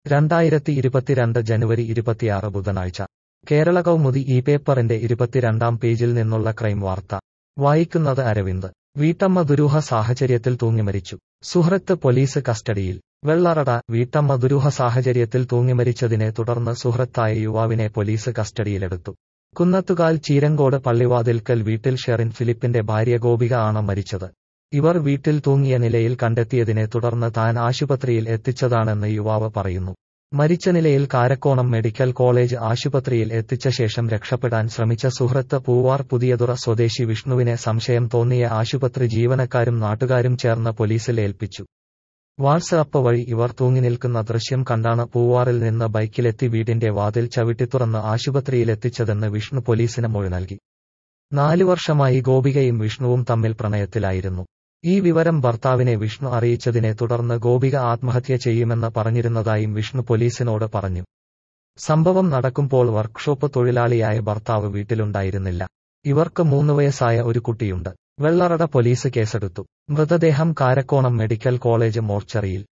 രണ്ടായിരത്തി ഇരുപത്തിരണ്ട് ജനുവരി ഇരുപത്തിയാറ് ബുധനാഴ്ച കേരള കൗമുദി ഈ പേപ്പറിന്റെ ഇരുപത്തിരണ്ടാം പേജിൽ നിന്നുള്ള ക്രൈം വാർത്ത വായിക്കുന്നത് അരവിന്ദ് വീട്ടമ്മ ദുരൂഹ സാഹചര്യത്തിൽ തൂങ്ങിമരിച്ചു സുഹൃത്ത് പോലീസ് കസ്റ്റഡിയിൽ വെള്ളറട വീട്ടമ്മ ദുരൂഹ സാഹചര്യത്തിൽ തൂങ്ങിമരിച്ചതിനെ തുടർന്ന് സുഹൃത്തായ യുവാവിനെ പോലീസ് കസ്റ്റഡിയിലെടുത്തു കുന്നത്തുകാൽ ചീരങ്കോട് പള്ളിവാതിൽക്കൽ വീട്ടിൽ ഷെറിൻ ഫിലിപ്പിന്റെ ഭാര്യ ഗോപിക ആണ് മരിച്ചത് ഇവർ വീട്ടിൽ തൂങ്ങിയ നിലയിൽ കണ്ടെത്തിയതിനെ തുടർന്ന് താൻ ആശുപത്രിയിൽ എത്തിച്ചതാണെന്ന് യുവാവ് പറയുന്നു മരിച്ച നിലയിൽ കാരക്കോണം മെഡിക്കൽ കോളേജ് ആശുപത്രിയിൽ എത്തിച്ച ശേഷം രക്ഷപ്പെടാൻ ശ്രമിച്ച സുഹൃത്ത് പൂവാർ പുതിയതുറ സ്വദേശി വിഷ്ണുവിനെ സംശയം തോന്നിയ ആശുപത്രി ജീവനക്കാരും നാട്ടുകാരും ചേർന്ന് പോലീസിൽ ഏൽപ്പിച്ചു വാട്സ്ആപ്പ് വഴി ഇവർ തൂങ്ങിനിൽക്കുന്ന ദൃശ്യം കണ്ടാണ് പൂവാറിൽ നിന്ന് ബൈക്കിലെത്തി വീടിന്റെ വാതിൽ ചവിട്ടിത്തുറന്ന് ആശുപത്രിയിലെത്തിച്ചതെന്ന് വിഷ്ണു പോലീസിന് മൊഴി നൽകി നാലു വർഷമായി ഗോപികയും വിഷ്ണുവും തമ്മിൽ പ്രണയത്തിലായിരുന്നു ഈ വിവരം ഭർത്താവിനെ വിഷ്ണു അറിയിച്ചതിനെ തുടർന്ന് ഗോപിക ആത്മഹത്യ ചെയ്യുമെന്ന് പറഞ്ഞിരുന്നതായും വിഷ്ണു പോലീസിനോട് പറഞ്ഞു സംഭവം നടക്കുമ്പോൾ വർക്ക്ഷോപ്പ് തൊഴിലാളിയായ ഭർത്താവ് വീട്ടിലുണ്ടായിരുന്നില്ല ഇവർക്ക് മൂന്ന് വയസ്സായ ഒരു കുട്ടിയുണ്ട് വെള്ളറട പോലീസ് കേസെടുത്തു മൃതദേഹം കാരക്കോണം മെഡിക്കൽ കോളേജ് മോർച്ചറിയിൽ